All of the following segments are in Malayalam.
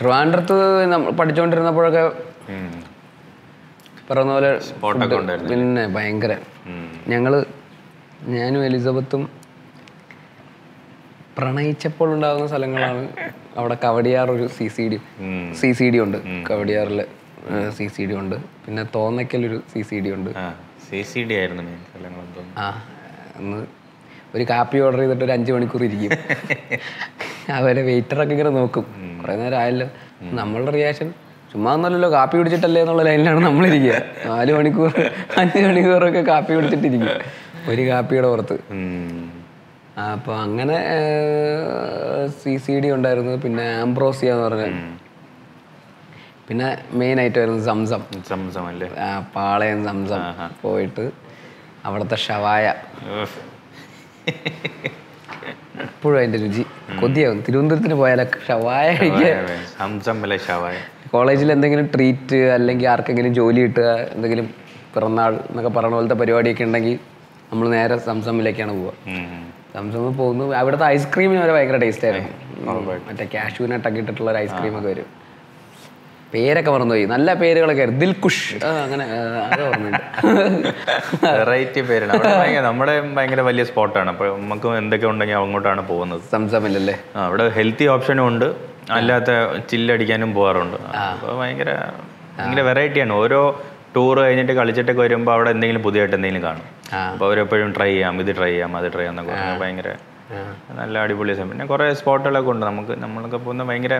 ട്രിവാൻഡ്രത്ത് നമ്മൾ പഠിച്ചുകൊണ്ടിരുന്നപ്പോഴൊക്കെ ഉം. പറയുന്ന പോലെ സ്പോട്ടൊക്കെ food ഉണ്ടായിരുന്നു പിന്നെ ഭയങ്കര ഉം. ഞങ്ങള് ഞാനും എലിസബത്തും പ്രണയിച്ചപ്പോൾ ഉണ്ടാകുന്ന സ്ഥലങ്ങളാണ് അവിടെ കവടിയാർ ഒരു സി സി ഡി ഉം. സി സി ഡി ഉണ്ട് കവടിയാറിൽ സി സി ഡി ഉണ്ട് പിന്നെ തോന്നയ്ക്കൽ ഒരു സി സി ഡി ഉണ്ട് ആ സി സി ഡി ആയിരുന്നു മെയിൻ സ്ഥലങ്ങളെന്ന് തോന്നുന്നു ആ അന്ന് ഒരു കാപ്പി ഓർഡർ ചെയ്തിട്ട് ഒരു അഞ്ച് മണിക്കൂർ ഇരിക്കും അവരെ വെയിറ്ററൊക്കെ ഇങ്ങനെ നോക്കും കുറേ നേരം ആയല്ലോ നമ്മളുടെ റിയാക്ഷൻ ചുമ്മാ ഒന്നല്ലല്ലോ കാപ്പി കുടിച്ചിട്ടല്ലേ എന്നുള്ള ലൈനിലാണ് നമ്മളിരിക്കുക നാല് മണിക്കൂർ അഞ്ച് മണിക്കൂറൊക്കെ കാപ്പി കുടിച്ചിട്ടിരിക്കും ഒരു കാപ്പിയുടെ പുറത്ത് ഉം. അപ്പോൾ അങ്ങനെ സി സി ഡി ഉണ്ടായിരുന്നു പിന്നെ ആംബ്രോസിയ എന്ന് പറഞ്ഞ പിന്നെ മെയിൻ ആയിട്ടായിരുന്നു സംസം സംസം അല്ലേ ആ, പാളയം സംസം പോയിട്ട് അവിടുത്തെ ഷവായ ഉഫ്. ഇപ്പോഴും അതിന്റെ രുചി കൊതിയാവും തിരുവനന്തപുരത്തിന് പോയാലൊക്കെ ഷവായ കഴിക്കാൻ സംസം അല്ലേ ഷവായ കോളേജിൽ എന്തെങ്കിലും ട്രീറ്റ് അല്ലെങ്കിൽ ആർക്കെങ്കിലും ജോലി കിട്ടുക എന്തെങ്കിലും പിറന്നാൾ എന്നൊക്കെ പറയുന്ന പോലത്തെ പരിപാടിയൊക്കെ ഉണ്ടെങ്കിൽ നമ്മൾ നേരെ സംസമിലേക്കാണ് പോവുക ഉം. സംസമിൽ പോകുന്നു അവിടുത്തെ ഐസ്ക്രീമിന് വരെ ഭയങ്കര ടേസ്റ്റ് ആയിരുന്നു മറ്റേ കാഷ്യൂ നട്ടൊക്കെ ഇട്ടിട്ടുള്ള ഒരു ഐസ്ക്രീം ഒക്കെ വരും പേരൊക്കെ മറന്നുപോയി നല്ല പേരുകളൊക്കെ ആയിരുന്നു ദിൽകുഷ് ആ, അങ്ങനെ ആ, അത് ഓർമ്മയുണ്ട് വെറൈറ്റി പേരാണ് അവിടെ ഭയങ്കര നമ്മുടെ ഭയങ്കര വലിയ സ്പോട്ടാണ് അപ്പോൾ നമുക്ക് എന്തൊക്കെ ഉണ്ടെങ്കിൽ അങ്ങോട്ടാണ് പോകുന്നത് സംസമില്ലല്ലേ ആ, അവിടെ ഹെൽത്തി ഓപ്ഷനും ഉണ്ട് അല്ലാത്ത ചില്ലടിക്കാനും പോകാറുണ്ട് അപ്പോൾ ഭയങ്കര ഭയങ്കര വെറൈറ്റിയാണ് ഓരോ ടൂർ കഴിഞ്ഞിട്ട് കളിച്ചിട്ടൊക്കെ വരുമ്പോൾ അവിടെ എന്തെങ്കിലും പുതിയതായിട്ട് എന്തെങ്കിലും കാണും ആ. അപ്പോൾ അവരെപ്പോഴും ട്രൈ ചെയ്യാം ഇത് ട്രൈ ചെയ്യാം അത് ട്രൈ ചെയ്യാം എന്നൊക്കെ പറഞ്ഞാൽ ഭയങ്കര നല്ല അടിപൊളി സമയം പിന്നെ കുറേ സ്പോട്ടുകളൊക്കെ ഉണ്ട് നമുക്ക് നമ്മളൊക്കെ പോകുന്ന ഭയങ്കര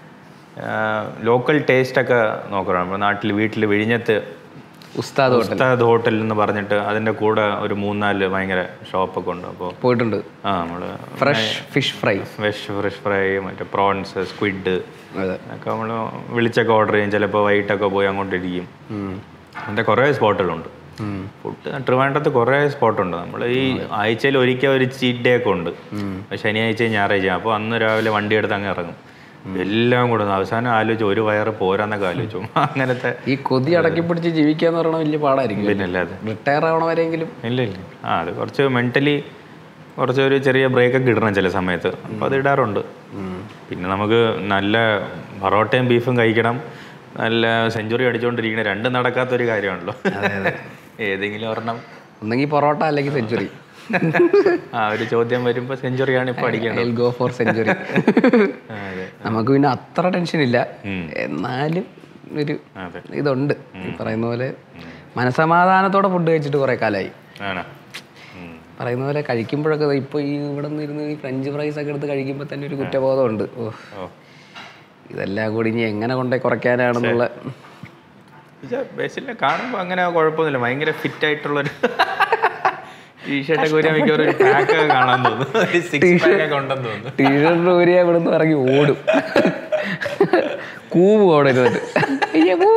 ലോക്കൽ ടേസ്റ്റൊക്കെ നോക്കണം നമ്മുടെ നാട്ടിൽ വീട്ടിൽ വിഴിഞ്ഞത്ത് ഉസ്താദ് ഹോട്ടൽ ഉസ്താദ് ഹോട്ടൽ എന്ന് പറഞ്ഞിട്ട് അതിൻ്റെ കൂടെ ഒരു മൂന്നാല് ഭയങ്കര ഷോപ്പൊക്കെ ഉണ്ട് അപ്പോൾ പോയിട്ടുണ്ട് ആ നമ്മൾ fresh fish fry fresh fresh fry മറ്റേ പ്രോൺസ് സ്ക്വിഡ് അതെ ഒക്കെ നമ്മൾ വിളിച്ചൊക്കെ ഓർഡർ ചെയ്യും ചിലപ്പോൾ വൈകിട്ടൊക്കെ പോയി അങ്ങോട്ട് ഇരിക്കും അങ്ങനത്തെ കുറേ സ്പോട്ടുകളുണ്ട് ഉം. ഫുഡ് ട്രിവാൻഡ്രത്ത് കുറേ സ്പോട്ടുണ്ട് നമ്മൾ ഈ ആഴ്ചയിൽ ഒരിക്കൽ ഒരു ചീറ്റ് ഡേ ഒക്കെ ഉണ്ട് ശനിയാഴ്ച ഞായറാഴ്ച അപ്പോൾ അന്ന് രാവിലെ വണ്ടി എടുത്ത് അങ്ങ് ഇറങ്ങും എല്ലാം കൂടെ ഒന്ന് അവസാനം ആലോചിച്ചു ഒരു വയറ് പോരാന്നൊക്കെ ആലോചിച്ചു അങ്ങനത്തെ ഈ കൊതി അടക്കി പിടിച്ച് ജീവിക്കാന്ന് പറയുന്നത് വലിയ പാടായിരിക്കും പിന്നെ അല്ലാതെ റിട്ടയർ ആവണവരെങ്കിലും ഇല്ല ഇല്ല ആ അത് കുറച്ച് മെൻ്റലി കുറച്ച് ഒരു ചെറിയ ബ്രേക്കൊക്കെ ഇടണം ചില സമയത്ത് അപ്പോൾ അത് ഇടാറുണ്ട് പിന്നെ നമുക്ക് നല്ല പൊറോട്ടയും ബീഫും കഴിക്കണം നല്ല സെഞ്ചുറി അടിച്ചുകൊണ്ടിരിക്കണ രണ്ടും നടക്കാത്തൊരു കാര്യമാണല്ലോ ഏതെങ്കിലും ഒരെണ്ണം ഒന്നെങ്കിൽ പൊറോട്ട അല്ലെങ്കിൽ സെഞ്ചുറി ആ ഒരു ചോദ്യം വരുമ്പോൾ സെഞ്ചുറിയാണ് ഇപ്പോൾ അടിക്കേണ്ടത് ഗോ ഫോർ സെഞ്ചുറി ആ, അതെ നമുക്ക് പിന്നെ അത്ര ടെൻഷൻ ഇല്ല ഉം. എന്നാലും ഒരു അതെ ഇതുണ്ട് ഈ പറയുന്ന പോലെ മനസമാധാനത്തോടെ ഫുഡ് കഴിച്ചിട്ട് കുറെ കാലമായി ആണ് ഉം. പറയുന്ന പോലെ കഴിക്കുമ്പോഴൊക്കെ ദേ ഇപ്പൊ ഈ ഇവിടെ നിന്ന് ഇരുന്ന് ഈ ഫ്രഞ്ച് ഫ്രൈസ് ഒക്കെ എടുത്ത് കഴിക്കുമ്പോൾ തന്നെ ഒരു കുറ്റബോധമുണ്ട് ഓ ഓ ഇതെല്ലാം കൂടി ഇനി എങ്ങനെ കൊണ്ടേ കുറയ്ക്കാനാണെന്നുള്ള ബേസിലെ കാണുമ്പോൾ അങ്ങനെ കുഴപ്പമൊന്നുമില്ല ഭയങ്കര ഫിറ്റ് ആയിട്ടുള്ളൊരു ടീഷർട്ടൊക്കെ ഒരു മിക്കവാറും ഒരു പാക്ക് ഒക്കെ കാണാൻ തോന്നുന്നു ഒരു സിക്സ് പാക്ക് ഒക്കെ ഉണ്ടെന്ന് തോന്നുന്നു ടീഷർട്ട് ഊരിയ ഇവിടുന്ന് ഇറങ്ങി ഓടും കൂവും അവിടെ ഇരുന്നിട്ട് അയ്യ കൂ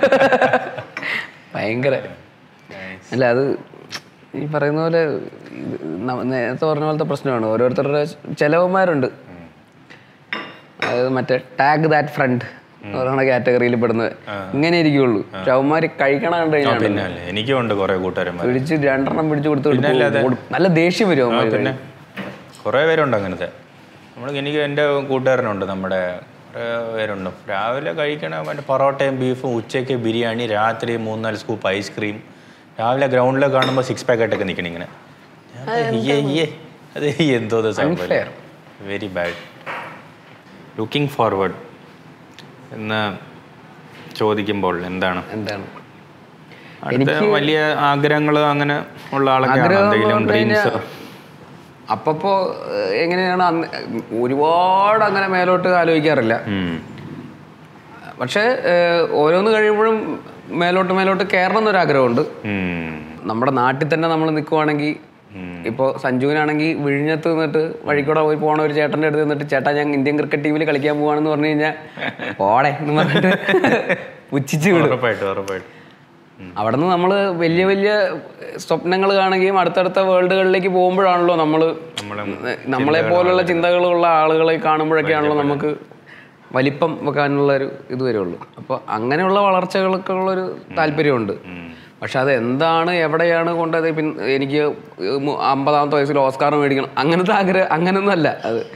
ഭയങ്കര അല്ല അത് ഈ പറയുന്ന പോലെ ഇത് ന- നേരത്തെ പറഞ്ഞ പോലത്തെ പ്രശ്നമാണ് ഓരോരുത്തരുടെ ചിലവന്മാരുണ്ട് അതായത് മറ്റേ ടാഗ് ദാറ്റ് ഫ്രണ്ട് എന്ന് പറയുന്ന കാറ്റഗറിയിൽ പെടുന്നത് ഇങ്ങനെ ഇരിക്കുള്ളൂ പക്ഷെ അവന്മാര് കഴിക്കണ കണ്ടു കഴിഞ്ഞാൽ പിന്നെ അല്ലേ എനിക്കും ഉണ്ട് കുറെ കൂട്ടുകാരന്മാർ പിടിച്ച് രണ്ടെണ്ണം പിടിച്ചു കൊടുത്ത് കൊടുത്ത് ഓടും. നല്ല ദേഷ്യം വരും അവന്മാര് പിന്നെ കുറേ പേരുണ്ട് അങ്ങനത്തെ നമ്മൾ എനിക്ക് എൻ്റെ കൂട്ടുകാരനുണ്ട് നമ്മുടെ കുറേ പേരുണ്ട് രാവിലെ കഴിക്കണ മറ്റേ പൊറോട്ടയും ബീഫും ഉച്ചയ്ക്ക് ബിരിയാണി രാത്രി മൂന്നാല് സ്കൂപ്പ് ഐസ്ക്രീം രാവിലെ ഗ്രൗണ്ടിൽ കാണുമ്പോൾ സിക്സ് പാക്കറ്റൊക്കെ നിൽക്കണം ഇങ്ങനെ ഞാൻ പറയും, "ഇയ്യേ, ഇയ്യേ, അത് എന്തോ Unfair. Very bad looking forward എന്ന് ചോദിക്കുമ്പോൾ എന്താണ് എന്താണ് അടുത്ത വലിയ ആഗ്രഹങ്ങൾ അങ്ങനെ ഉള്ള ആളൊക്കെ ആഗ്രഹം എന്ന് എന്തെങ്കിലും പറഞ്ഞു ഡ്രീംസ് കഴിഞ്ഞാൽ അപ്പപ്പോ ഏഹ്, എങ്ങനെയാണ് അന്ന് ഒരുപാട് അങ്ങനെ മേലോട്ട് ആലോചിക്കാറില്ല പക്ഷേ ഏഹ്, ഓരോന്ന് കഴിയുമ്പോഴും മേലോട്ട് മേലോട്ട് കയറണം എന്നൊരാഗ്രഹമുണ്ട് നമ്മുടെ നാട്ടിൽ തന്നെ നമ്മൾ നിൽക്കുവാണെങ്കിൽ ഇപ്പോൾ സഞ്ജുവിനാണെങ്കിൽ വിഴിഞ്ഞത്ത് നിന്നിട്ട് വഴിക്കൂടെ പോയി പോണ ഒരു ചേട്ടൻ്റെ അടുത്ത് നിന്നിട്ട് ചേട്ടാ ഞാൻ ഇന്ത്യൻ ക്രിക്കറ്റ് ടീമിൽ കളിക്കാൻ പോവാണെന്ന് പറഞ്ഞു കഴിഞ്ഞാൽ പോടെ എന്ന് പറഞ്ഞിട്ട് പുച്ഛിച്ച് വിടും ഉറപ്പായിട്ടും ഉറപ്പായിട്ടും അവിടെ നിന്ന് നമ്മൾ വലിയ വലിയ സ്വപ്നങ്ങൾ കാണുകയും അടുത്തടുത്ത വേൾഡുകളിലേക്ക് പോകുമ്പോഴാണല്ലോ നമ്മൾ നമ്മളെ പോലുള്ള ചിന്തകളുള്ള ആളുകളെ കാണുമ്പോഴൊക്കെയാണല്ലോ നമുക്ക് വലിപ്പം വെക്കാനുള്ള ഒരു ഇത് വരുള്ളൂ അപ്പോൾ അങ്ങനെയുള്ള വളർച്ചകൾക്ക് ഉള്ളൊരു താല്പര്യമുണ്ട് പക്ഷെ അത് എന്താണ് എവിടെയാണ് കൊണ്ടത് പിന്നെ എനിക്ക് മു- അമ്പതാമത്തെ വയസ്സിൽ ഓസ്കാർ മേടിക്കണം അങ്ങനത്തെ ആഗ്രഹം അങ്ങനെയൊന്നും അല്ല അത്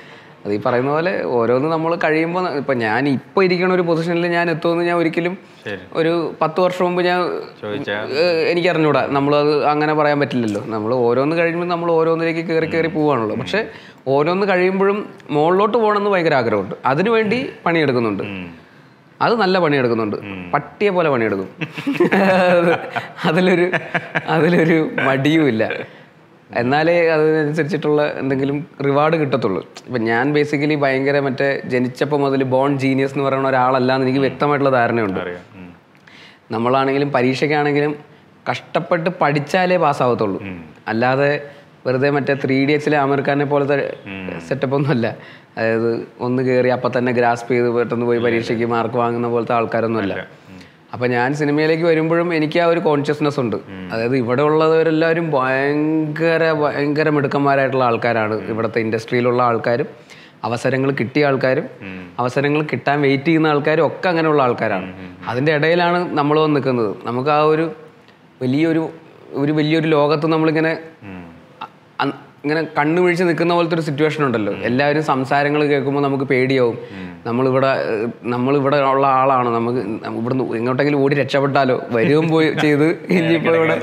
അത് ഈ പറയുന്ന പോലെ ഓരോന്ന് നമ്മൾ കഴിയുമ്പോൾ ഇപ്പം ഞാൻ ഇപ്പോൾ ഇരിക്കുന്ന ഒരു പൊസിഷനിൽ ഞാൻ എത്തുമെന്ന് ഞാൻ ഒരിക്കലും ശരി ഒരു പത്ത് വർഷം മുമ്പ് ഞാൻ ചോദിച്ചാ ഏഹ് എനിക്ക് അറിഞ്ഞൂടാ നമ്മളത് അങ്ങനെ പറയാൻ പറ്റില്ലല്ലോ നമ്മൾ ഓരോന്ന് കഴിയുമ്പോൾ നമ്മൾ ഓരോന്നിലേക്ക് കയറി കയറി പോവാണല്ലോ പക്ഷെ ഓരോന്ന് കഴിയുമ്പോഴും മുകളിലോട്ട് പോകണമെന്ന് ഭയങ്കര ആഗ്രഹമുണ്ട് അതിനുവേണ്ടി പണിയെടുക്കുന്നുണ്ട് അത് നല്ല പണിയെടുക്കുന്നുണ്ട് പട്ടിയെ പോലെ പണിയെടുക്കും അത് അതിലൊരു അതിലൊരു മടിയുമില്ല എന്നാലേ അതിനനുസരിച്ചിട്ടുള്ള എന്തെങ്കിലും റിവാർഡ് കിട്ടത്തുള്ളൂ ഇപ്പം ഞാൻ ബേസിക്കലി ഭയങ്കര മറ്റേ ജനിച്ചപ്പോൾ മുതൽ ബോൺ ജീനിയസ് എന്ന് പറയുന്ന ഒരാളല്ല എന്ന് എനിക്ക് വ്യക്തമായിട്ടുള്ള ധാരണയുണ്ട് അറിയാം ഉം. നമ്മളാണെങ്കിലും പരീക്ഷയ്ക്കാണെങ്കിലും കഷ്ടപ്പെട്ട് പഠിച്ചാലേ പാസ്സാവത്തുള്ളൂ അല്ലാതെ വെറുതെ മറ്റേ ത്രീ ഡി എക്സിലെ ആമിർ ഖാനെ പോലത്തെ സെറ്റപ്പ് ഒന്നുമല്ല അതായത് ഒന്ന് കയറി അപ്പം തന്നെ ഗ്രാസ്പ് ചെയ്ത് പെട്ടെന്ന് പോയി പരീക്ഷയ്ക്ക് മാർക്ക് വാങ്ങുന്ന പോലത്തെ ആൾക്കാരൊന്നുമല്ല അപ്പം ഞാൻ സിനിമയിലേക്ക് വരുമ്പോഴും എനിക്ക് ആ ഒരു കോൺഷ്യസ്നെസ് ഉണ്ട് അതായത് ഇവിടെ ഉള്ളവരെല്ലാവരും ഭയങ്കര ഭയങ്കര മിടുക്കന്മാരായിട്ടുള്ള ആൾക്കാരാണ് ഇവിടുത്തെ ഇൻഡസ്ട്രിയിലുള്ള ആൾക്കാരും അവസരങ്ങൾ കിട്ടിയ ആൾക്കാരും അവസരങ്ങൾ കിട്ടാൻ വെയിറ്റ് ചെയ്യുന്ന ആൾക്കാരും ഒക്കെ അങ്ങനെയുള്ള ആൾക്കാരാണ് അതിൻ്റെ ഇടയിലാണ് നമ്മൾ വന്ന് നിൽക്കുന്നത് നമുക്ക് ആ ഒരു വലിയൊരു ഒരു വലിയൊരു ലോകത്ത് നമ്മളിങ്ങനെ അ- അ- ഇങ്ങനെ കണ്ണു വീഴ്ച നിൽക്കുന്ന പോലത്തെ ഒരു സിറ്റുവേഷൻ ഉണ്ടല്ലോ എല്ലാവരും സംസാരങ്ങൾ കേൾക്കുമ്പോൾ നമുക്ക് പേടിയാവും നമ്മളിവിടെ ഏഹ്, നമ്മളിവിടെ ഉള്ള ആളാണ് നമുക്ക് ഇവിടുന്ന് എങ്ങോട്ടെങ്കിലും ഓടി രക്ഷപ്പെട്ടാലോ വരികയും പോയി ചെയ്ത് ഇനിയിപ്പോൾ ഇവിടെ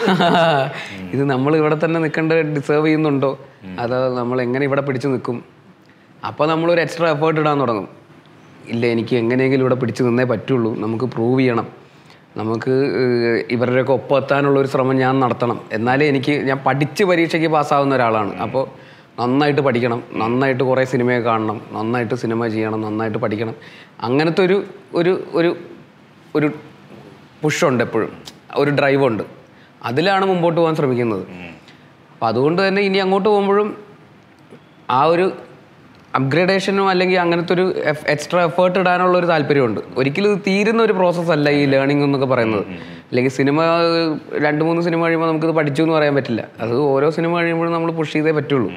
ഇത് നമ്മൾ ഇവിടെ തന്നെ നിൽക്കേണ്ട ഡിസേർവ് ചെയ്യുന്നുണ്ടോ അതോ നമ്മൾ എങ്ങനെ ഇവിടെ പിടിച്ചു നിൽക്കും അപ്പോൾ നമ്മളൊരു എക്സ്ട്രാ എഫേർട്ട് ഇടാൻ തുടങ്ങും ഇല്ല എനിക്ക് എങ്ങനെയെങ്കിലും ഇവിടെ പിടിച്ചു നിന്നേ പറ്റുള്ളൂ നമുക്ക് പ്രൂവ് ചെയ്യണം നമുക്ക് ഏഹ്, ഇവരുടെയൊക്കെ ഒപ്പം എത്താനുള്ള ഒരു ശ്രമം ഞാൻ നടത്തണം എന്നാലേ എനിക്ക് ഞാൻ പഠിച്ച് പരീക്ഷയ്ക്ക് പാസ്സാവുന്ന ഒരാളാണ് അപ്പോൾ നന്നായിട്ട് പഠിക്കണം നന്നായിട്ട് കുറേ സിനിമയൊക്കെ കാണണം നന്നായിട്ട് സിനിമ ചെയ്യണം നന്നായിട്ട് പഠിക്കണം അങ്ങനത്തെ ഒരു ഒരു ഒരു ഒരു പുഷുണ്ട് എപ്പോഴും ഒരു ഡ്രൈവ് ഉണ്ട് അതിലാണ് മുമ്പോട്ട് പോകാൻ ശ്രമിക്കുന്നത് അപ്പം അതുകൊണ്ട് തന്നെ ഇനി അങ്ങോട്ട് പോകുമ്പോഴും ആ ഒരു അപ്ഗ്രേഡേഷനും അല്ലെങ്കിൽ അങ്ങനത്തെ ഒരു എക്സ്ട്രാ എഫേർട്ട് ഇടാനുള്ള ഒരു താല്പര്യമുണ്ട് ഒരിക്കലും ഇത് തീരുന്ന ഒരു പ്രോസസ്സ് അല്ല ഈ ലേണിംഗ് എന്നൊക്കെ പറയുന്നത് അല്ലെങ്കിൽ സിനിമ രണ്ട് മൂന്ന് സിനിമ കഴിയുമ്പോൾ നമുക്കിത് പഠിച്ചു എന്ന് പറയാൻ പറ്റില്ല അത് ഓരോ സിനിമ കഴിയുമ്പോഴും നമ്മൾ പുഷ് ചെയ്തേ പറ്റുള്ളൂ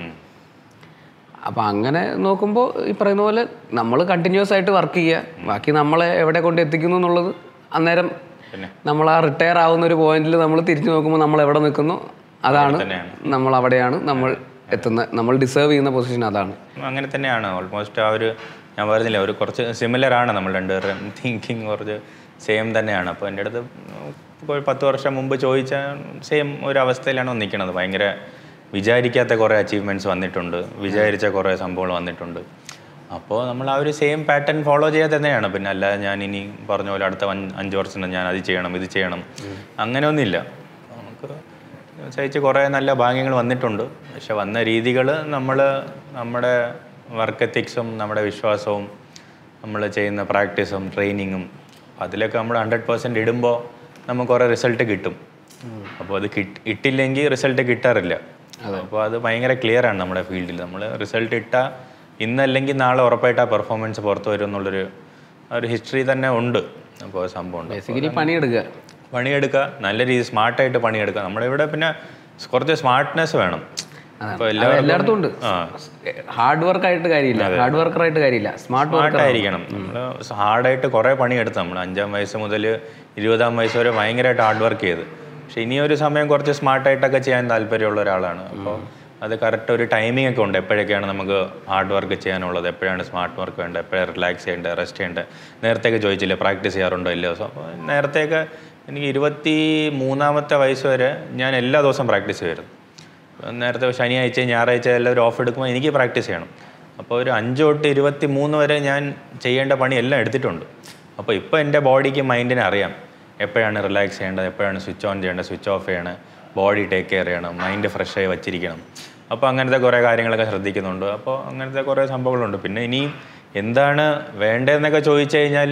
അപ്പം അങ്ങനെ നോക്കുമ്പോൾ ഈ പറയുന്ന പോലെ നമ്മൾ കണ്ടിന്യൂസ് ആയിട്ട് വർക്ക് ചെയ്യുക ബാക്കി നമ്മളെ എവിടെ കൊണ്ട് എത്തിക്കുന്നു എന്നുള്ളത് അന്നേരം നമ്മൾ ആ റിട്ടയർ ആവുന്ന ഒരു പോയിന്റിൽ നമ്മൾ തിരിച്ചു നോക്കുമ്പോൾ നമ്മൾ എവിടെ നിൽക്കുന്നു അതാണ് നമ്മൾ അവിടെയാണ് നമ്മൾ എത്തുന്ന നമ്മൾ ഡിസേർവ് ചെയ്യുന്ന പൊസിഷൻ അതാണ് അങ്ങനെ തന്നെയാണ് ഓൾമോസ്റ്റ് ആ ഒരു ഞാൻ പറഞ്ഞില്ല ഒരു കുറച്ച് സിമിലർ ആണ് നമ്മൾ രണ്ടുപേരും തിങ്കിങ് കുറച്ച് സെയിം തന്നെയാണ് അപ്പോൾ എൻ്റെ അടുത്ത് ഒരു പത്ത് വർഷം മുമ്പ് ചോദിച്ച സെയിം ഒരു അവസ്ഥയിലാണ് നിൽക്കുന്നത് ഭയങ്കര വിചാരിക്കാത്ത കുറേ അച്ചീവ്മെൻറ്റ്സ് വന്നിട്ടുണ്ട് വിചാരിച്ച കുറേ സംഭവങ്ങൾ വന്നിട്ടുണ്ട് അപ്പോൾ നമ്മൾ ആ ഒരു സെയിം പാറ്റേൺ ഫോളോ ചെയ്യാൻ തന്നെയാണ് പിന്നെ അല്ലാതെ ഞാൻ ഇനി പറഞ്ഞ പോലെ അടുത്ത അഞ്ച് അഞ്ച് വർഷം ഞാൻ അത് ചെയ്യണം ഇത് ചെയ്യണം അങ്ങനെയൊന്നുമില്ല നമുക്ക് സഹിച്ച് കുറേ നല്ല ഭാഗ്യങ്ങൾ വന്നിട്ടുണ്ട് പക്ഷെ വന്ന രീതികൾ നമ്മൾ നമ്മുടെ വർക്ക് എത്തിക്സും നമ്മുടെ വിശ്വാസവും നമ്മൾ ചെയ്യുന്ന പ്രാക്ടീസും ട്രെയിനിങ്ങും അതിലൊക്കെ നമ്മൾ ഹൺഡ്രഡ് പെർസെൻറ്റ് ഇടുമ്പോൾ നമുക്ക് കുറേ റിസൾട്ട് കിട്ടും അപ്പോൾ അത് കിട്ട് ഇട്ടില്ലെങ്കിൽ റിസൾട്ട് കിട്ടാറില്ല അപ്പോൾ അത് ഭയങ്കര ക്ലിയർ ആണ് നമ്മുടെ ഫീൽഡിൽ നമ്മൾ റിസൾട്ട് ഇട്ടാൽ ഇന്നല്ലെങ്കിൽ നാളെ ഉറപ്പായിട്ട് ആ പെർഫോമൻസ് പുറത്ത് വരും എന്നുള്ളൊരു ആ ഒരു ഹിസ്റ്ററി തന്നെ ഉണ്ട് അപ്പോൾ സംഭവം ഉണ്ട് ബേസിക്കലി പണിയെടുക്കുക പണിയെടുക്കുക നല്ല രീതിയിൽ സ്മാർട്ടായിട്ട് പണിയെടുക്കുക നമ്മുടെ ഇവിടെ പിന്നെ കുറച്ച് സ്മാർട്ട്നെസ് വേണം അപ്പോൾ എല്ലാവർക്കും എല്ലായിടത്തും ഉണ്ട് ആ ഹാർഡ് വർക്ക് ആയിട്ട് കാര്യമില്ല ഹാർഡ് വർക്കറായിട്ട് കാര്യമില്ല സ്മാർട്ട് വർക്ക് സ്മാർട്ടായിരിക്കണം നമ്മൾ ഹാർഡായിട്ട് കുറേ പണിയെടുത്ത് നമ്മൾ അഞ്ചാം വയസ്സ് മുതൽ ഇരുപതാം വയസ്സ് വരെ ഭയങ്കരമായിട്ട് ഹാർഡ് വർക്ക് ചെയ്ത് പക്ഷെ ഇനി ഒരു സമയം കുറച്ച് സ്മാർട്ടായിട്ടൊക്കെ ചെയ്യാൻ താല്പര്യമുള്ള ഒരാളാണ് അപ്പോൾ അത് കറക്റ്റ് ഒരു ടൈമിംഗ് ഒക്കെ ഉണ്ട് എപ്പോഴൊക്കെയാണ് നമുക്ക് ഹാർഡ് വർക്ക് ചെയ്യാനുള്ളത് എപ്പോഴാണ് സ്മാർട്ട് വർക്ക് വേണ്ടത് എപ്പോഴാണ് റിലാക്സ് ചെയ്യേണ്ടത് റെസ്റ്റ് ചെയ്യേണ്ടത് നേരത്തെയൊക്കെ ചോദിച്ചില്ലേ പ്രാക്ടീസ് ചെയ്യാറുണ്ടോ ഇല്ലയോ സോ അപ്പോൾ നേരത്തെയൊക്കെ എനിക്ക് ഇരുപത്തി മൂന്നാമത്തെ വയസ്സ് വരെ ഞാൻ എല്ലാ ദിവസവും പ്രാക്ടീസ് ചെയ്യുമായിരുന്നു നേരത്തെ ശനിയാഴ്ച ഞായറാഴ്ച എല്ലാവരും ഓഫ് എടുക്കുമ്പോൾ എനിക്ക് പ്രാക്ടീസ് ചെയ്യണം അപ്പോൾ ഒരു അഞ്ച് തൊട്ട് ഇരുപത്തി മൂന്ന് വരെ ഞാൻ ചെയ്യേണ്ട പണി എല്ലാം എടുത്തിട്ടുണ്ട് അപ്പോൾ ഇപ്പോൾ എൻ്റെ ബോഡിക്ക് മൈൻഡിനെ അറിയാം എപ്പോഴാണ് റിലാക്സ് ചെയ്യേണ്ടത് എപ്പോഴാണ് സ്വിച്ച് ഓൺ ചെയ്യേണ്ടത് സ്വിച്ച് ഓഫ് ചെയ്യണം ബോഡി ടേക്ക് കെയർ ചെയ്യണം മൈൻഡ് ഫ്രഷ് ആയി വച്ചിരിക്കണം അപ്പോൾ അങ്ങനത്തെ കുറേ കാര്യങ്ങളൊക്കെ ശ്രദ്ധിക്കുന്നുണ്ട് അപ്പോൾ അങ്ങനത്തെ കുറേ സംഭവങ്ങളുണ്ട് പിന്നെ ഇനിയും എന്താണ് വേണ്ടതെന്നൊക്കെ ചോദിച്ചു കഴിഞ്ഞാൽ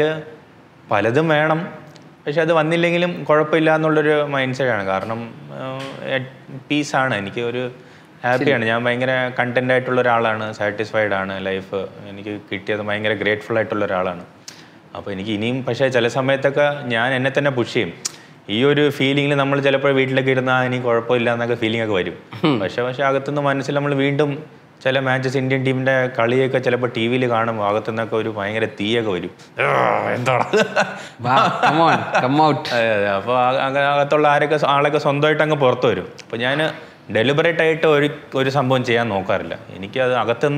പലതും വേണം പക്ഷെ അത് വന്നില്ലെങ്കിലും കുഴപ്പമില്ല എന്നുള്ളൊരു മൈൻഡ് സെറ്റാണ് കാരണം പീസാണ് എനിക്ക് ഒരു ഹാപ്പിയാണ് ഞാൻ ഭയങ്കര കണ്ടൻ്റ് ആയിട്ടുള്ള ഒരാളാണ് സാറ്റിസ്ഫൈഡ് ആണ് ലൈഫ് എനിക്ക് കിട്ടിയത് ഭയങ്കര ഗ്രേറ്റ്ഫുൾ ആയിട്ടുള്ള ഒരാളാണ് അപ്പോൾ എനിക്ക് ഇനിയും പക്ഷേ ചില സമയത്തൊക്കെ ഞാൻ എന്നെ തന്നെ പുഷ് ചെയ്യും ഈ ഒരു ഫീലിങ്ങിൽ നമ്മൾ ചിലപ്പോൾ വീട്ടിലൊക്കെ ഇരുന്നാൽ ഇനി കുഴപ്പമില്ല എന്നൊക്കെ ഫീലിംഗ് ഒക്കെ വരും പക്ഷേ പക്ഷേ അകത്തുനിന്ന് മനസ്സിൽ നമ്മൾ വീണ്ടും ചില മാച്ചസ് ഇന്ത്യൻ ടീമിൻ്റെ കളിയൊക്കെ ചിലപ്പോൾ ടി വിയിൽ കാണുമ്പോൾ അകത്തുനിന്നൊക്കെ ഒരു ഭയങ്കര തീയൊക്കെ വരും എന്താണ് കം ഔട്ട് അതെ അതെ അപ്പോൾ അങ്ങനെ അകത്തുള്ള ആരൊക്കെ ആളൊക്കെ സ്വന്തമായിട്ട് അങ്ങ് പുറത്ത് വരും അപ്പോൾ ഞാൻ ഡെലിബറേറ്റ് ആയിട്ട് ഒരു ഒരു സംഭവം ചെയ്യാൻ നോക്കാറില്ല എനിക്കത് അകത്തുനിന്ന്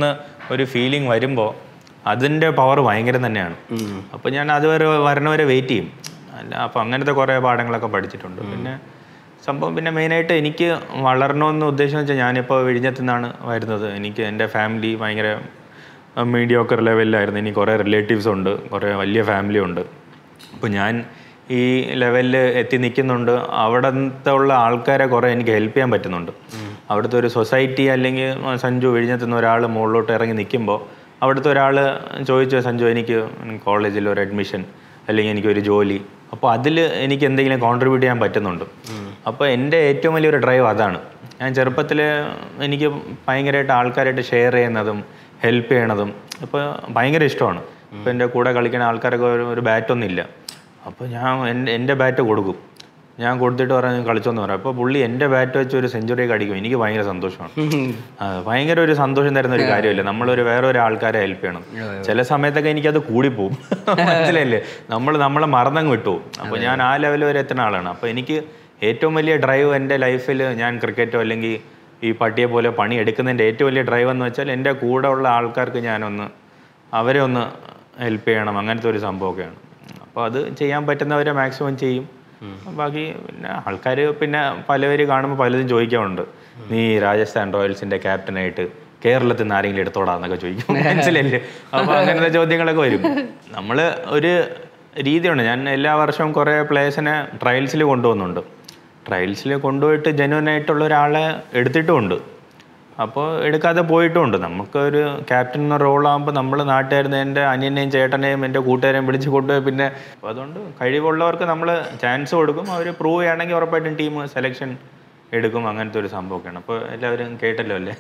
ഒരു ഫീലിംഗ് വരുമ്പോൾ അതിൻ്റെ പവർ ഭയങ്കരം തന്നെയാണ് അപ്പോൾ ഞാൻ അതുവരെ വരണവരെ വെയിറ്റ് ചെയ്യും അല്ല അപ്പോൾ അങ്ങനത്തെ കുറേ പാഠങ്ങളൊക്കെ പഠിച്ചിട്ടുണ്ട് പിന്നെ സംഭവം പിന്നെ മെയിനായിട്ട് എനിക്ക് വളരണമെന്ന് ഉദ്ദേശം വെച്ചാൽ ഞാനിപ്പോൾ വിഴിഞ്ഞത്തു നിന്നാണ് വരുന്നത് എനിക്ക് എൻ്റെ ഫാമിലി ഭയങ്കര മീഡിയോക്കർ ലെവലിലായിരുന്നു എനിക്ക് കുറേ റിലേറ്റീവ്സ് ഉണ്ട് കുറേ വലിയ ഫാമിലി ഉണ്ട് അപ്പോൾ ഞാൻ ഈ ലെവലിൽ എത്തി നിൽക്കുന്നുണ്ട് അവിടത്തെ ഉള്ള ആൾക്കാരെ കുറേ എനിക്ക് ഹെൽപ്പ് ചെയ്യാൻ പറ്റുന്നുണ്ട് അവിടുത്തെ ഒരു സൊസൈറ്റി അല്ലെങ്കിൽ സഞ്ജു വിഴിഞ്ഞത്തുനിന്ന് ഒരാൾ മുകളിലോട്ട് ഇറങ്ങി നിൽക്കുമ്പോൾ അവിടുത്തെ ഒരാൾ ചോദിച്ചു സഞ്ജു എനിക്ക് കോളേജിൽ ഒരു അഡ്മിഷൻ അല്ലെങ്കിൽ എനിക്കൊരു ജോലി അപ്പോൾ അതിൽ എനിക്ക് എന്തെങ്കിലും കോൺട്രിബ്യൂട്ട് ചെയ്യാൻ പറ്റുന്നുണ്ട് അപ്പോൾ എൻ്റെ ഏറ്റവും വലിയൊരു ഡ്രൈവ് അതാണ് ഞാൻ ചെറുപ്പത്തിൽ എനിക്ക് ഭയങ്കരമായിട്ട് ആൾക്കാരായിട്ട് ഷെയർ ചെയ്യുന്നതും ഹെൽപ്പ് ചെയ്യണതും ഇപ്പോൾ ഭയങ്കര ഇഷ്ടമാണ് ഇപ്പോൾ എൻ്റെ കൂടെ കളിക്കുന്ന ആൾക്കാരൊക്കെ ഒരു ഒരു ബാറ്റൊന്നും ഇല്ല അപ്പോൾ ഞാൻ എൻ്റെ എൻ്റെ ബാറ്റ് കൊടുക്കും ഞാൻ കൊടുത്തിട്ട് പറഞ്ഞു കളിച്ചോന്ന് പറയാം അപ്പോൾ പുള്ളി എൻ്റെ ബാറ്റ് വെച്ച് ഒരു സെഞ്ചുറി ഒക്കെ അടിക്കും എനിക്ക് ഭയങ്കര സന്തോഷമാണ് ആ, ഭയങ്കര ഒരു സന്തോഷം തരുന്ന ഒരു കാര്യമല്ല നമ്മളൊരു വേറെ ഒരു ആൾക്കാരെ ഹെൽപ്പ് ചെയ്യണം ചില സമയത്തൊക്കെ എനിക്കത് കൂടിപ്പോവും മനസ്സിലായില്ലേ നമ്മൾ നമ്മളെ മറന്നങ്ങ് വിട്ടു അപ്പോൾ ഞാൻ ആ ലെവൽ വരെ എത്തുന്ന ആളാണ് അപ്പോൾ എനിക്ക് ഏറ്റവും വലിയ ഡ്രൈവ് എൻ്റെ ലൈഫിൽ ഞാൻ ക്രിക്കറ്റോ അല്ലെങ്കിൽ ഈ പട്ടിയെ പോലെ പണി എടുക്കുന്നതിൻ്റെ ഏറ്റവും വലിയ ഡ്രൈവ് എന്ന് വെച്ചാൽ എൻ്റെ കൂടെ ഉള്ള ആൾക്കാർക്ക് ഞാനൊന്ന് അവരെ ഒന്ന് ഹെൽപ്പ് ചെയ്യണം അങ്ങനത്തെ ഒരു സംഭവമൊക്കെയാണ് അപ്പോൾ അത് ചെയ്യാൻ പറ്റുന്നവരെ മാക്സിമം ചെയ്യും ബാക്കി പിന്നെ ആൾക്കാർ പിന്നെ പലവര് കാണുമ്പോൾ പലതും ചോദിക്കാറുണ്ട് നീ രാജസ്ഥാൻ റോയൽസിൻ്റെ ക്യാപ്റ്റനായിട്ട് കേരളത്തിൽ നിന്ന് ആരെങ്കിലും എടുത്തോടാന്നൊക്കെ ചോദിക്കും മനസ്സിലല്ലേ അപ്പോൾ അങ്ങനത്തെ ചോദ്യങ്ങളൊക്കെ വരും നമ്മൾ ഒരു രീതിയുണ്ട് ഞാൻ എല്ലാ വർഷവും കുറേ പ്ലേയേഴ്സിനെ ട്രയൽസിൽ കൊണ്ടുപോകുന്നുണ്ട് ട്രയൽസിൽ കൊണ്ടുപോയിട്ട് ജെന്വൻ ആയിട്ടുള്ള ഒരാളെ എടുത്തിട്ടുമുണ്ട് അപ്പോൾ എടുക്കാതെ പോയിട്ടുമുണ്ട് നമുക്കൊരു ക്യാപ്റ്റൻ എന്ന റോളാകുമ്പോൾ നമ്മൾ നാട്ടുകാരുന്ന എൻ്റെ അനിയനെയും ചേട്ടനെയും എൻ്റെ കൂട്ടുകാരെയും വിളിച്ച് കൊണ്ടുപോയി പിന്നെ അപ്പോൾ അതുകൊണ്ട് കഴിവുള്ളവർക്ക് നമ്മൾ ചാൻസ് കൊടുക്കും അവർ പ്രൂവ് ചെയ്യുകയാണെങ്കിൽ ഉറപ്പായിട്ടും ടീം സെലക്ഷൻ എടുക്കും അങ്ങനത്തെ ഒരു സംഭവമൊക്കെയാണ് അപ്പോൾ എല്ലാവരും കേട്ടല്ലോ അല്ലേ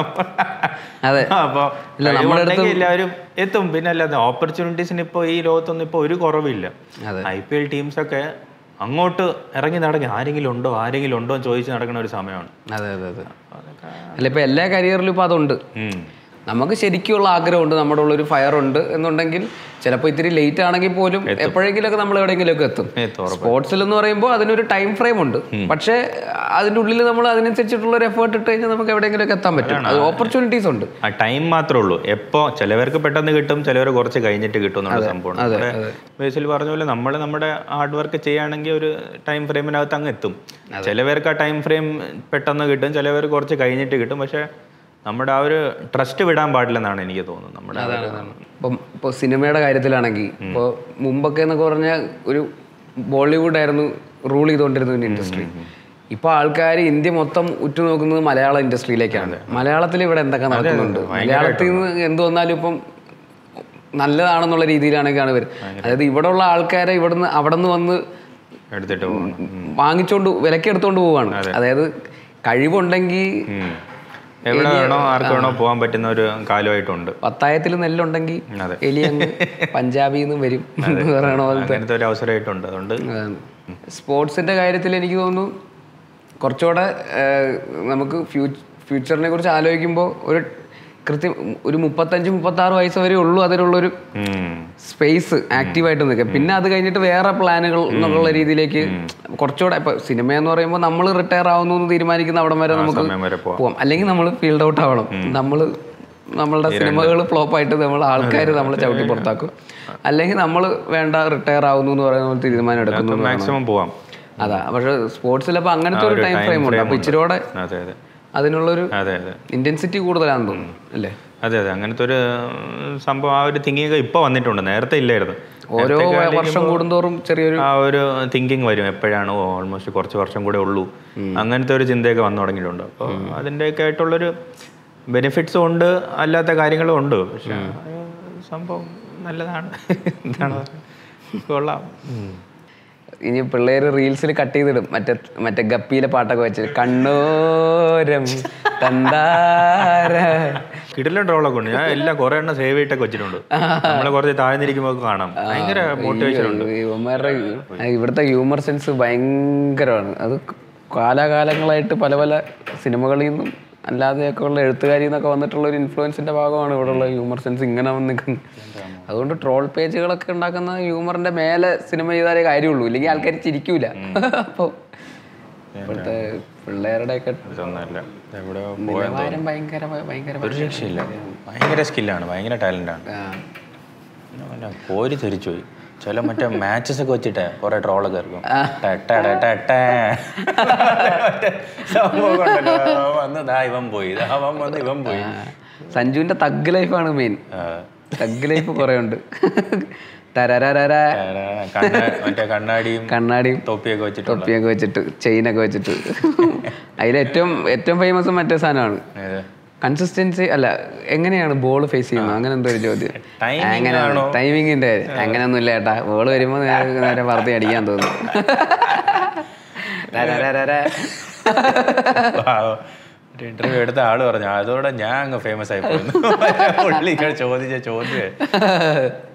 അതെ. അപ്പോൾ ഇല്ല, നമ്മുടെ അടുത്തും- എല്ലാവരും എത്തും പിന്നെ അല്ലാതെ ഓപ്പർച്യൂണിറ്റീസിന് ഇപ്പോൾ ഈ ലോകത്തൊന്നും ഇപ്പോൾ ഒരു കുറവില്ല അതെ. ഐ പി എൽ ടീംസൊക്കെ അങ്ങോട്ട് ഇറങ്ങി നടങ്ങി ആരെങ്കിലും ഉണ്ടോ ആരെങ്കിലും ഉണ്ടോ എന്ന് ചോദിച്ച് നടക്കുന്ന ഒരു സമയമാണ് അതെ അതെ അതെ അല്ല ഇപ്പൊ എല്ലാ കരിയറിലും ഇപ്പൊ അതുണ്ട് ഉം. നമുക്ക് ശരിക്കുള്ള ആഗ്രഹമുണ്ട് നമ്മുടെ ഉള്ളൊരു ഫയർ ഉണ്ട് എന്നുണ്ടെങ്കിൽ ചിലപ്പോൾ ഇത്തിരി ലേറ്റ് ആണെങ്കിൽ പോലും എപ്പോഴെങ്കിലുമൊക്കെ നമ്മൾ എവിടെയെങ്കിലുമൊക്കെ എത്തും എത്തും, ഉറപ്പായും. സ്പോർട്സിൽ എന്ന് പറയുമ്പോൾ അതിനൊരു ടൈം ഫ്രെയിം ഉണ്ട് പക്ഷേ അതിൻ്റെ ഉള്ളിൽ നമ്മൾ അതിനനുസരിച്ചിട്ടുള്ള ഒരു എഫേർട്ട് ഇട്ട് കഴിഞ്ഞാൽ നമുക്ക് എവിടെയെങ്കിലുമൊക്കെ എത്താൻ പറ്റും അത് ഓപ്പർച്യൂണിറ്റീസ് ഉണ്ട് ആ ടൈം മാത്രമേ ഉള്ളൂ എപ്പോൾ ചിലവർക്ക് പെട്ടെന്ന് കിട്ടും ചിലവർ കുറച്ച് കഴിഞ്ഞിട്ട് കിട്ടും എന്നുള്ള സംഭവമാണ് ബേസിൽ പറഞ്ഞ പോലെ നമ്മൾ നമ്മുടെ ഹാർഡ് വർക്ക് ചെയ്യുകയാണെങ്കിൽ ഒരു ടൈം ഫ്രെയിമിനകത്ത് അങ്ങ് എത്തും ചിലവർക്ക് ആ ടൈം ഫ്രെയിം പെട്ടെന്ന് കിട്ടും ചിലവർക്ക് കുറച്ച് കഴിഞ്ഞിട്ട് കിട്ടും പക്ഷേ നമ്മുടെ ആ ഒരു ട്രസ്റ്റ് വിടാൻ പാടില്ലെന്നാണ് എനിക്ക് തോന്നുന്നത് നമ്മുടെ ആ ഒരു- ഇപ്പം ഇപ്പോൾ സിനിമയുടെ കാര്യത്തിലാണെങ്കിൽ ഇപ്പോൾ മുമ്പൊക്കെ എന്നൊക്കെ പറഞ്ഞാൽ ഒരു ബോളിവുഡ് ആയിരുന്നു റൂൾ ചെയ്തുകൊണ്ടിരുന്ന ഒരു ഇൻഡസ്ട്രി ഇപ്പോൾ ആൾക്കാർ ഇന്ത്യ മൊത്തം ഉറ്റുനോക്കുന്നത് മലയാള ഇൻഡസ്ട്രിയിലേക്കാണ് മലയാളത്തിൽ ഇവിടെ എന്തൊക്കെ നടക്കുന്നുണ്ട് മലയാളത്തിൽ നിന്ന് എന്ത് വന്നാലും ഇപ്പം നല്ലതാണെന്നുള്ള രീതിയിലാണെങ്കിലാണ് വരും അതായത് ഇവിടെ ഉള്ള ആൾക്കാരെ ഇവിടുന്ന് അവിടെ നിന്ന് വന്ന് എടുത്തിട്ട് പോകണം വാങ്ങിച്ചോണ്ട് വിലക്ക് എടുത്തോണ്ട് പോവാണ് അതായത് കഴിവുണ്ടെങ്കിൽ ഉം. എവിടെ വേണോ ആർക്ക് വേണോ പോകാൻ പറ്റുന്ന ഒരു കാലമായിട്ടുണ്ട് പത്തായത്തിൽ നെല്ലുണ്ടെങ്കിൽ അതെ. എലി അങ്ങ് പഞ്ചാബിൽ നിന്നും വരും എന്ന് പറയണ പോലത്തെ അങ്ങനത്തെ ഒരു അവസരമായിട്ടുണ്ട് അതുകൊണ്ട് അതാണ്. സ്പോർട്സിന്റെ കാര്യത്തിൽ എനിക്ക് തോന്നുന്നു കുറച്ചുകൂടെ ഏഹ്, നമുക്ക് ഫ്യൂച്ചറിനെ കുറിച്ച് ആലോചിക്കുമ്പോൾ ഒരു കൃത്യം ഒരു മുപ്പത്തഞ്ച് മുപ്പത്തി ആറ് വയസ്സ് വരെ ഉള്ളൂ അതിനുള്ളൊരു ഉം. സ്പേസ് ആക്റ്റീവായിട്ട് നിൽക്കുക പിന്നെ അത് കഴിഞ്ഞിട്ട് വേറെ പ്ലാനുകൾ എന്നുള്ള രീതിയിലേക്ക് കുറച്ചുകൂടെ ഇപ്പൊ സിനിമ എന്ന് പറയുമ്പോൾ നമ്മൾ റിട്ടയർ ആവുന്നു എന്ന് തീരുമാനിക്കുന്ന അവിടം വരെ നമുക്ക് സമയം വരെ പോവാം പോവാം അല്ലെങ്കിൽ നമ്മൾ ഫീൽഡ് ഔട്ട് ആവണം നമ്മൾ നമ്മളുടെ സിനിമകൾ ഫ്ലോപ്പ് ആയിട്ട് നമ്മൾ ആൾക്കാർ നമ്മളെ ചവിട്ടി പുറത്താക്കും അല്ലെങ്കിൽ നമ്മൾ വേണ്ട റിട്ടയർ ആവുന്നു എന്ന് പറയുന്ന പോലെ തീരുമാനം എടുക്കുന്നു എന്ന് വേണം. മാക്സിമം പോവാം അതാ പക്ഷെ സ്പോർട്സിൽ അപ്പൊ അങ്ങനത്തെ ഒരു ടൈം ഫ്രെയിം ഉണ്ട് അപ്പൊ ഇച്ചിരിയോടെ അതെ അതെ അതിനുള്ളൊരു അതെ അതെ ഇന്റൻസിറ്റി കൂടുതലാണെന്ന് തോന്നുന്നു അല്ലേ അതെ അതെ അങ്ങനത്തെ ഒരു സംഭവം ആ ഒരു തിങ്കിങ് ഒക്കെ ഇപ്പോൾ വന്നിട്ടുണ്ട് നേരത്തെ ഇല്ലായിരുന്നു ഓരോ നേരത്തെയൊക്കെ വർഷം കൂടുന്തോറും ചെറിയൊരു ആ ഒരു തിങ്കിങ് വരും എപ്പോഴാണ് ഓൾമോസ്റ്റ് കുറച്ച് വർഷം കൂടെ ഉള്ളൂ അങ്ങനത്തെ ഒരു ചിന്തയൊക്കെ വന്നു തുടങ്ങിയിട്ടുണ്ട് അപ്പോൾ അതിൻ്റെയൊക്കെ ആയിട്ടുള്ളൊരു ബെനിഫിറ്റ്സും ഉണ്ട് അല്ലാത്ത കാര്യങ്ങളും ഉണ്ട് പക്ഷെ ആ സംഭവം നല്ലതാണ് എന്താണ് പറയുക? കൊള്ളാം ഇനി പിള്ളേര് റീൽസിൽ കട്ട് ചെയ്തിടും മറ്റേ മറ്റേ ഗപ്പിയിലെ പാട്ടൊക്കെ വെച്ച് കണ്ണോരം തന്താര കിടിലൻ ട്രോളൊക്കെ ഉണ്ട് ഞാൻ എല്ലാം കുറെ എണ്ണം സേവ് ചെയ്തിട്ടൊക്കെ വെച്ചിട്ടുണ്ട് നമ്മളെ കുറച്ച് താഴ്ന്നിരിക്കുമ്പോൾ കാണാം ഭയങ്കര മോട്ടിവേഷൻ ഉണ്ട് ഇവന്മാരുടെ ഇവിടുത്തെ ഹ്യൂമർ സെൻസ് ഭയങ്കരമാണ് അത് കാലാകാലങ്ങളായിട്ട് പല പല സിനിമകളിൽ നിന്നും അല്ലാതെയൊക്കെ ഉള്ള എഴുത്തുകാരിൽ നിന്നൊക്കെ വന്നിട്ടുള്ള ഒരു ഇൻഫ്ലുവൻസിന്റെ ഭാഗമാണ് ഇവിടെ ഉള്ള ഹ്യൂമർ സെൻസ് ഇങ്ങനെ വന്ന് നിൽക്കുന്നത് അതുകൊണ്ട് ട്രോൾ പേജുകളൊക്കെ ഉണ്ടാക്കുന്ന ഹ്യൂമറിന്റെ മേലെ സിനിമ ചെയ്താലേ കാര്യമുള്ളൂ ഇല്ലെങ്കിൽ ആൾക്കാർ ചിരിക്കൂല അപ്പോൾ ഇപ്പോഴത്തെ പിള്ളേരുടെയൊക്കെ ഇതൊന്നുമല്ല എവിടെ നിലവാരം ഭയങ്കര ഭയങ്കര ഒരു രക്ഷയില്ല ഭയങ്കര സ്കില്ലാണ് ഭയങ്കര ടാലൻ്റാണ് ആ. പിന്നെ കോരി തെറിച്ചു പോയി ചില മറ്റേ മാച്ചസ് ഒക്കെ വെച്ചിട്ട് കുറെ ട്രോളൊക്കെ ഇറക്കും ടെ, ടെ, ടെ, ടെ, ടെ. മറ്റേ സംഭവം ഉണ്ടല്ലോ. വന്ന് ദാ ഇവൻ പോയി ദാ അവൻ വന്ന് ഇവൻ പോയി സഞ്ജുവിന്റെ തഗ് ലൈഫാണ് മെയിൻ ആ. തഗ് ലൈഫ് കുറെ ഉണ്ട് തരരര കണ്ണ മറ്റേ കണ്ണാടിയും കണ്ണാടിയും തൊപ്പിയൊക്കെ വെച്ചിട്ടുള്ള തൊപ്പിയൊക്കെ വെച്ചിട്ട് ചെയിനൊക്കെ വെച്ചിട്ട് അതിലേറ്റവും ഏറ്റവും ഫേമസ് മറ്റേ സാധനമാണ് ഏത്? കൺസിസ്റ്റൻസി അല്ല എങ്ങനെയാണ് ബോൾ ഫേസ് ചെയ്യുന്നത് അങ്ങനെ എന്തോ ഒരു ചോദ്യം Timing അങ്ങനെ ആണോ? ടൈമിങ്ങിന്റെ അങ്ങനെയൊന്നും ഇല്ല ചേട്ടാ ബോൾ വരുമ്പോൾ നേരെ നേരെ പറത്തി അടിക്കാൻ തോന്നും തരരരര. പാവം. ഒരു ഇന്റർവ്യൂ എടുത്ത ആള് പറഞ്ഞു അതോടെ ഞാൻ അങ്ങ് ഫേമസ് ആയി പോയി പുള്ളി ഇങ്ങനെ ചോദിച്ച ചോദ്യം